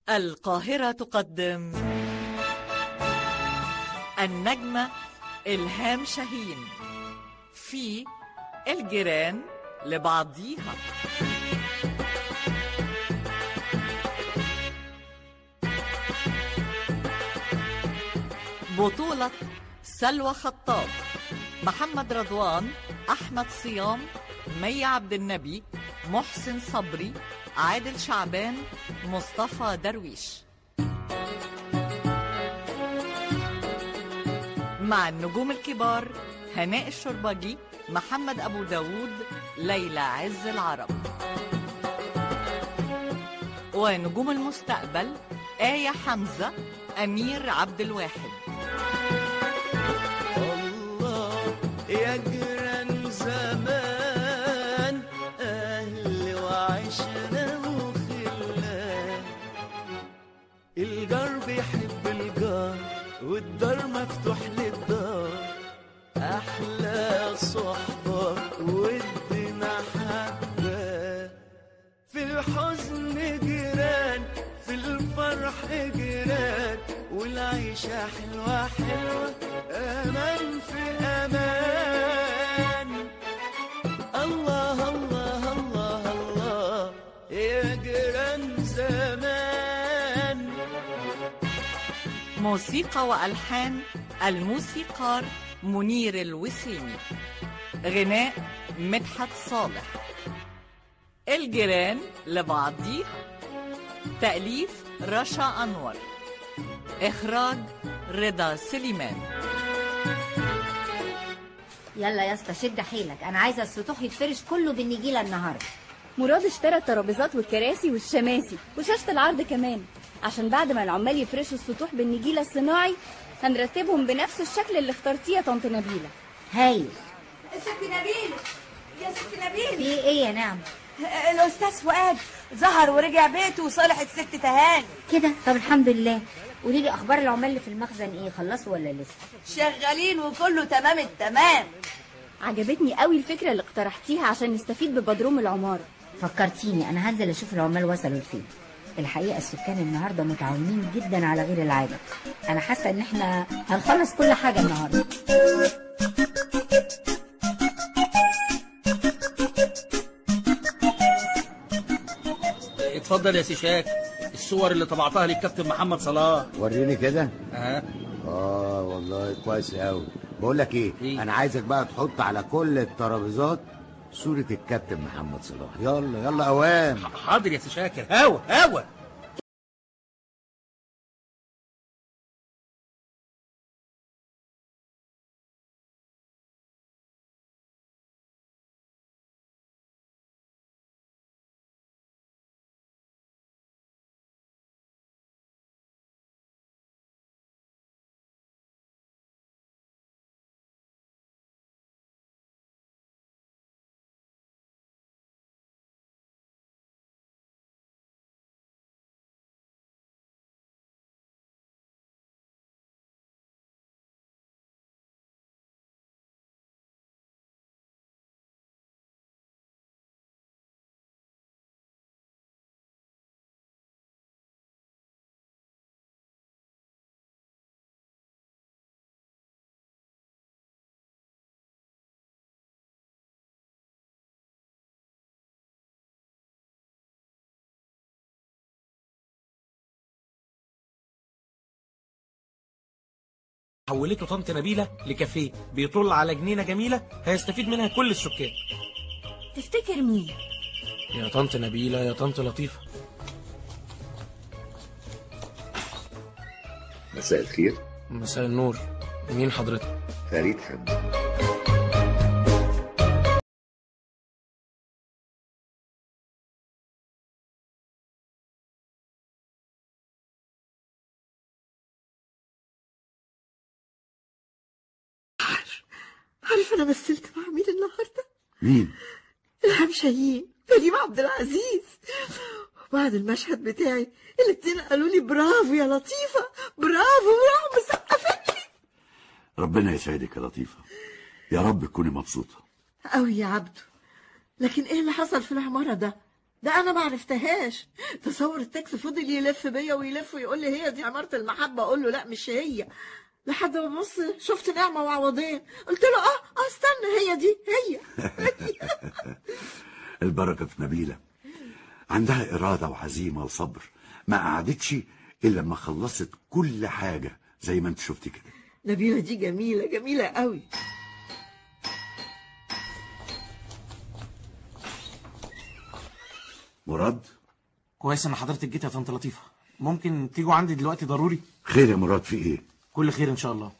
القاهرة تقدم النجمة إلهام شاهين في الجيران لبعضيها بطولة سلوى خطاب محمد رضوان أحمد صيام مي عبد النبي محسن صبري عادل شعبان مصطفى درويش مع النجوم الكبار هناء الشربجي محمد أبو داود ليلى عز العرب ونجوم المستقبل آية حمزة أمير عبد الواحد الله يا جيران زمان أهل وعشرة وخلان الجار بيحب الجار والدار مفتوح للدار أحلى صحبة ودنا حبة في الحزن جيران في الفرح جيران والعيشة حلوة حلوة أمان في أمان الله الله الله الله يا جيران زمان موسيقى وألحان الموسيقار منير الوسيمي غناء مدحت صالح الجيران لبعضيها تأليف رشا أنور إخراج رضا سليمان يلا يا اسطى شد حيلك انا عايزه السطوح يتفرش كله بالنجيله النهارده مراد اشترى الترابيزات والكراسي والشماسي وشاشة العرض كمان عشان بعد ما العمال يفرشوا السطوح بالنجيلة الصناعي هنرتبهم بنفس الشكل اللي اخترتيه يا طنط نبيلة هايل ست نبيل يا ست نبيل في ايه يا نعم الاستاذ فؤاد ظهر ورجع بيته وصالح الست تهاني كده طب الحمد لله قولي لي اخبار العمال اللي في المخزن ايه خلصوا ولا لسه شغالين وكله تمام التمام عجبتني قوي الفكرة اللي اقترحتيها عشان نستفيد ببدروم العمارة فكرتيني انا هنزل اشوف العمال وصلوا لفين الحقيقه السكان النهارده متعاونين جدا على غير العاده انا حاسه ان احنا هنخلص كل حاجه النهارده اتفضل يا سيشاك الصور اللي طبعتها للكابتن محمد صلاح وريني كده ها اه والله كويس قوي بقول لك ايه إيه؟ انا عايزك بقى تحط على كل الترابيزات صورة الكابتن محمد صلاح يلا يلا اوام حاضر يا سيشاكر هوا هوا حولته طنط نبيلة لكافيه بيطل على جنينة جميلة هيستفيد منها كل السكان تفتكر مين؟ يا طنط نبيلة يا طنط لطيفة مساء الخير مساء النور مين حضرتك؟ فريد حمدي عارف انا مثلت مع مين النهارده مين الهام شاهين كريم عبد العزيز وبعد المشهد بتاعي الاتنين قالوا لي برافو يا لطيفه برافو وراحوا مسقفين لي ربنا يسعدك يا لطيفة يا رب تكوني مبسوطة قوي يا عبدو لكن ايه اللي حصل في العماره ده ده انا ما عرفتهاش تصور التاكسي فضل يلف بيا ويلف ويقول لي هي دي عمارة المحبة اقول له لا مش هي لحد ما بص شفت نعمة وعوضين قلت له اه اه استنى هي دي هي البركة في نبيلة عندها إرادة وعزيمة وصبر ما قعدتش إلا لما خلصت كل حاجة زي ما انت شفتي كده نبيلة دي جميلة جميلة قوي مراد كويس ان حضرتك جيت يا طنط لطيفه ممكن تيجوا عندي دلوقتي ضروري خير يا مراد في إيه كل خير ان شاء الله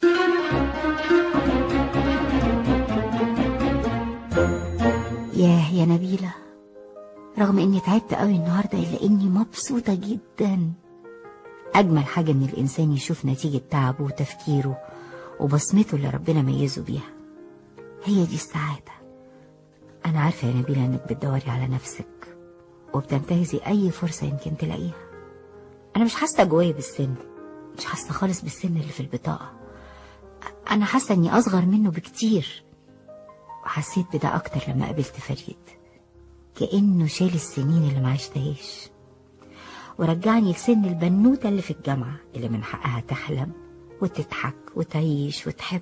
ياه يا نبيلة رغم اني تعبت قوي النهاردة الا اني مبسوطة جدا اجمل حاجة ان الانسان يشوف نتيجة تعبه وتفكيره وبصمته اللي ربنا ميزه بيها هي دي السعادة انا عارفة يا نبيلة انك بتدوري على نفسك وبتنتهزي اي فرصة يمكن تلاقيها انا مش حاسة جوايا بالسن مش حاسة خالص بالسن اللي في البطاقة انا حاسة اني اصغر منه بكتير وحسيت بده أكتر لما قابلت فريد كأنه شال السنين اللي ما عشتهاش ورجعني لسن البنوتة اللي في الجامعة اللي من حقها تحلم وتضحك وتعيش وتحب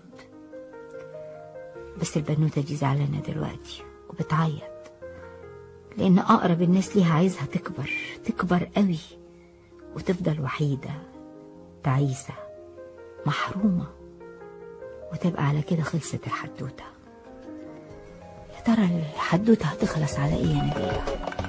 بس البنوتة دي زعلانة دلوقتي وبتعيط لأن أقرب الناس ليها عايزها تكبر تكبر قوي وتفضل وحيدة تعيسة محرومة وتبقى على كده خلصت الحدوته يا ترى الحدوته هتخلص على ايه يا نبيله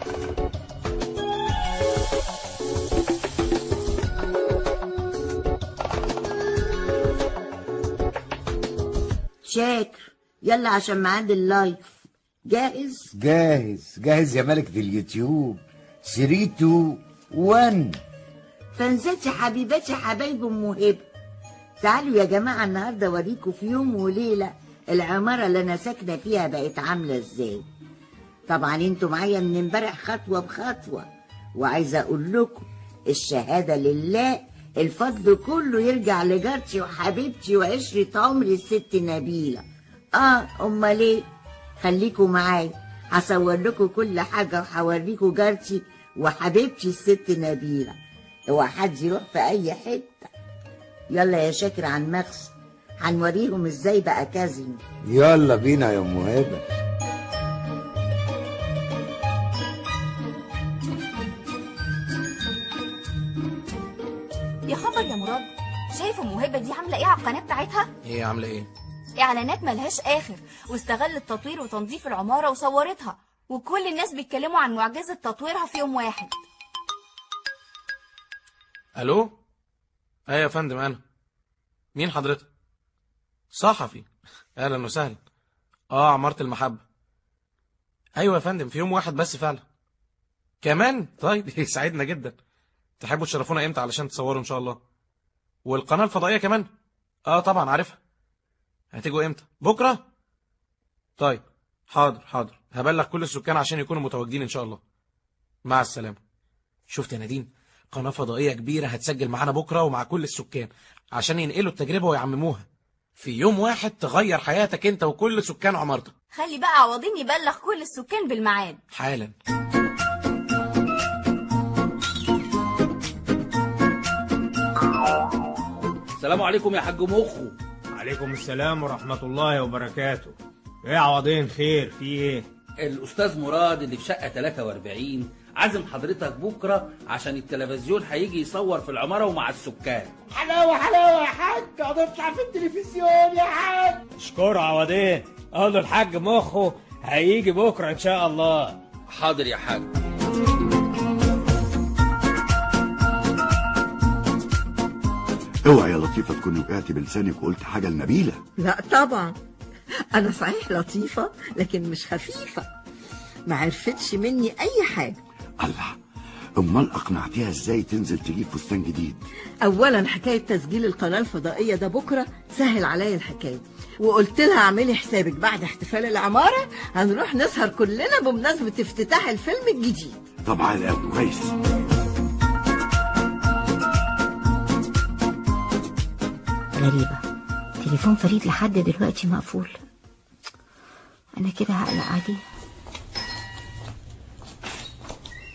شاكر يلا عشان معاد اللايف جاهز جاهز جاهز يا ملكة اليوتيوب 3 2 1 فانزاتي حبيباتي حبايب ام هبه تعالوا يا جماعه النهارده اوريكم في يوم وليله العماره اللي انا ساكنه فيها بقت عامله ازاي طبعا انتوا معايا من امبارح خطوه بخطوه وعايزه اقول لكم الشهاده لله الفضل كله يرجع لجارتي وحبيبتي وعشرة عمري الست نبيلة اه امال ايه خليكوا معايا هصور لكم كل حاجة وهوريكم جارتي وحبيبتي الست نبيلة اوعى حد يروح في اي حتة يلا يا شاكر عن مغسل هنوريهم ازاي بقى كازينو يلا بينا يا ام هبه يا خبر يا مراد شايف ام هبه دي عامله ايه على القناه بتاعتها ايه عامله ايه اعلانات ملهاش اخر واستغلت تطوير وتنظيف العماره وصورتها وكل الناس بيتكلموا عن معجزه تطويرها في يوم واحد الو ايه يا فندم انا مين حضرتك صحفي اهلا وسهلا اه عمارة المحبة ايوه يا فندم في يوم واحد بس فعلا كمان طيب يسعدنا جدا تحبوا تشرفونا امتى علشان تصوروا ان شاء الله والقناة الفضائية كمان اه طبعا عارفها هتيجوا امتى بكرة طيب حاضر حاضر هبلغ كل السكان عشان يكونوا متواجدين ان شاء الله مع السلامة شفت يا نادين قناة فضائية كبيرة هتسجل معانا بكرة ومع كل السكان عشان ينقلوا التجربة ويعمموها في يوم واحد تغير حياتك انت وكل سكان عمارتك خلي بقى عوضين يبلغ كل السكان بالميعاد حالا السلام عليكم يا حاج مخو عليكم السلام ورحمة الله وبركاته ايه يا عوضين خير في ايه الاستاذ مراد اللي في شقه 43 عازم حضرتك بكره عشان التلفزيون هيجي يصور في العماره ومع السكان حلاوة حلاوة يا حاج هتطلع في التلفزيون يا حاج اشكره عوضين قول له الحاج مخه هيجي بكرة ان شاء الله حاضر يا حاج اوعى يا لطيفة تكوني وقعتي بلسانك وقلت حاجة لنبيلة لا طبعا انا صحيح لطيفة لكن مش خفيفة ما عرفتش مني اي حاجة الله امال اقنعتيها ازاي تنزل تجيب فستان جديد اولا حكاية تسجيل القناة الفضائية ده بكرة سهل عليا الحكاية وقلت لها اعملي حسابك بعد احتفال العمارة هنروح نسهر كلنا بمناسبة افتتاح الفيلم الجديد طبعا الأول كويس غريبة تليفون فريد لحد دلوقتي مقفول أنا كده هقلق عليه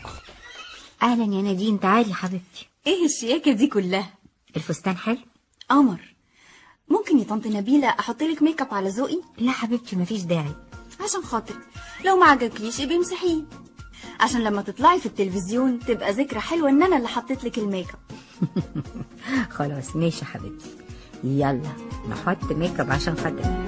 اهلا يا نادين تعالي يا حبيبتي ايه الشياكة دي كلها الفستان حلو قمر ممكن يا طنط نبيلة احط لك ميك اب على ذوقي لا حبيبتي مفيش داعي عشان خاطرك لو ما عجبكيش يبقى امسحيه عشان لما تطلعي في التلفزيون تبقى ذكرى حلوة ان انا اللي حطيت لك الميك اب خلاص ماشي يا حبيبتي يلا نحط ميك اب عشان خاطر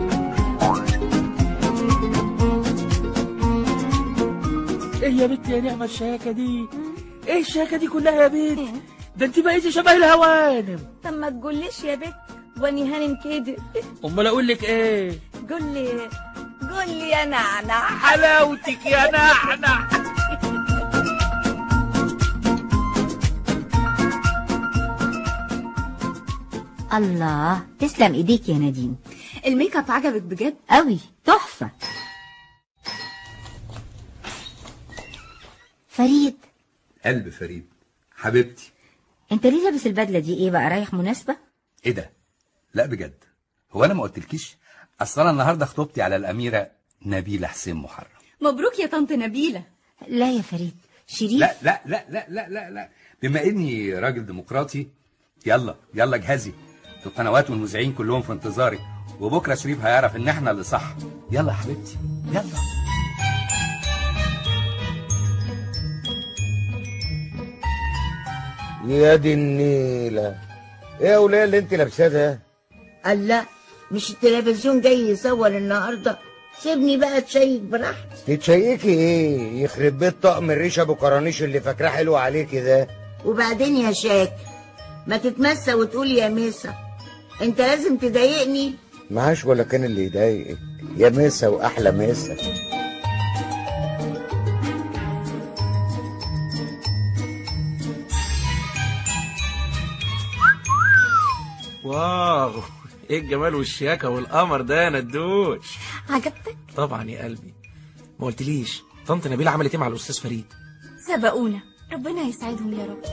ايه يا بنت يا نعمة الشياكة دي ايه الشياكة دي كلها يا بنت ده انت بقيتي شبه الهوانم طب ما تقوليش يا بت واني هانم كده امال اقول لك ايه قول لي قول لي يا نعنع حلاوتك يا نعنع الله تسلم ايديك يا نادين الميك اب عجبك بجد قوي تحفة فريد قلب فريد حبيبتي انت ليه لابس البدلة دي ايه بقى رايح مناسبة ايه ده لا بجد هو انا ما قلتلكيش اصل انا النهارده خطوبتي على الاميره نبيله حسين محرم مبروك يا طنط نبيلة لا يا فريد شريف لا لا لا لا لا لا لا بما اني راجل ديمقراطي يلا يلا جهزي القنوات والمذيعين كلهم في انتظاري وبكره شريف هيعرف ان احنا اللي صح يلا يا حبيبتي يلا يا دي النيلة ايه يا وليه اللي انت لابساه ده قال لا مش التلفزيون جاي يصور النهارده سيبني بقى اتشيك براحتي تتشيكي ايه يخرب بيت طقم الريشه ابو كرانيش اللي فاكراه حلو عليكي ده وبعدين يا شاك ما تتمسى وتقول يا ميسا انت لازم تضايقني معاش ولا كان اللي يضايقك يا ميسا واحلى ميسا واو ايه الجمال والشياكة والقمر ده يا ندوش عجبتك طبعا يا قلبي ما قلتليش طنط نبيلة عملت ايه مع الاستاذ فريد سبقونا ربنا يسعدهم يا رب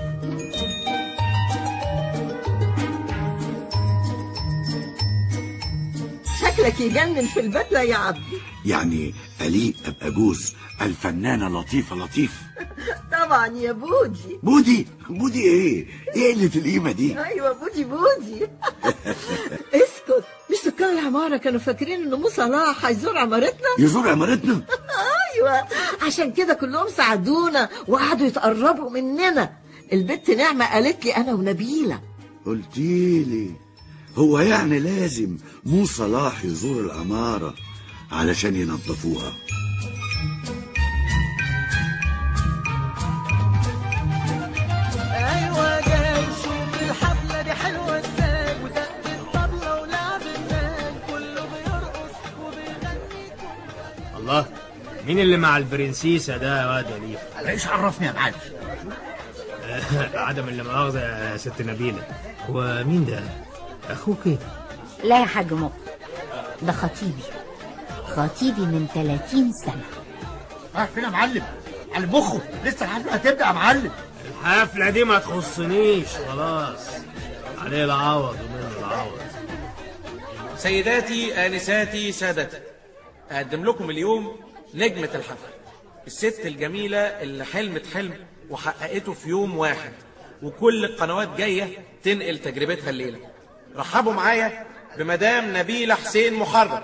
شكلك يجنن في البدلة يا عبدي يعني أليق أبقى جوز الفنانة لطيفة لطيف طبعا يا بودي بودي بودي ايه ايه اللي في القيمة دي ايوه بودي بودي اسكت مش سكان العمارة كانوا فاكرين ان مو صلاح هيزور عمارتنا يزور عمارتنا ايوه عشان كده كلهم ساعدونا وقعدوا يتقربوا مننا البت نعمة قالت لي انا ونبيلة قلتيلي هو يعني لازم مو صلاح يزور العمارة علشان ينظفوها ايوه جاي شوف الحفله دي حلوه ازاي ودق الطبله ولعب الناي كله بيرقص وبيغني الله مين اللي مع البرنسيسة ده يا واد يا ليف ايش عرفني يا معلم عدم اللي مؤاخذة يا ست نبيلة هو مين ده اخوك ايه لا يا حاج مق ده خطيبي خطيبي من 30 سنة رايح فين يا معلم على مخه لسه الحفله هتبدا يا معلم الحفلة دي ما تخصنيش خلاص عليه العوض ومنه العوض سيداتي آنساتي سادتي أقدم لكم اليوم نجمة الحفل الست الجميلة اللي حلمت حلم وحققته في يوم واحد وكل القنوات جاية تنقل تجربتها الليلة رحبوا معايا بمدام نبيلة حسين محرم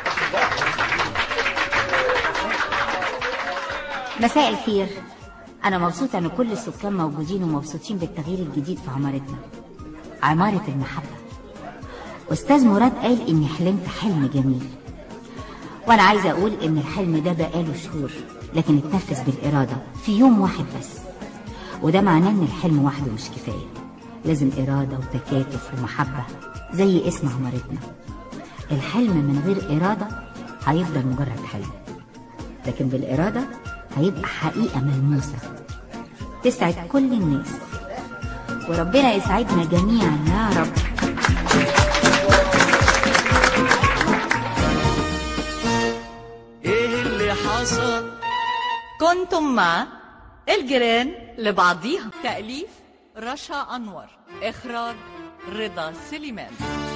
مساء الخير أنا مبسوطة إن كل السكان موجودين ومبسوطين بالتغيير الجديد في عمارتنا عمارة المحبة أستاذ مراد قال إني حلمت حلم جميل وأنا عايزة أقول إن الحلم ده بقاله شهور لكن اتنفذ بالإرادة في يوم واحد بس وده معناه إن الحلم وحده مش كفاية لازم إرادة وتكاتف ومحبة زي اسم عمارتنا الحلم من غير إرادة هيفضل مجرد حلم لكن بالإرادة هيبقى حقيقة ملموسة تسعد كل الناس وربنا يسعدنا جميعا يا رب ايه اللي حصل كنتم مع الجيران لبعضيها تأليف رشا أنور إخراج رضا سليمان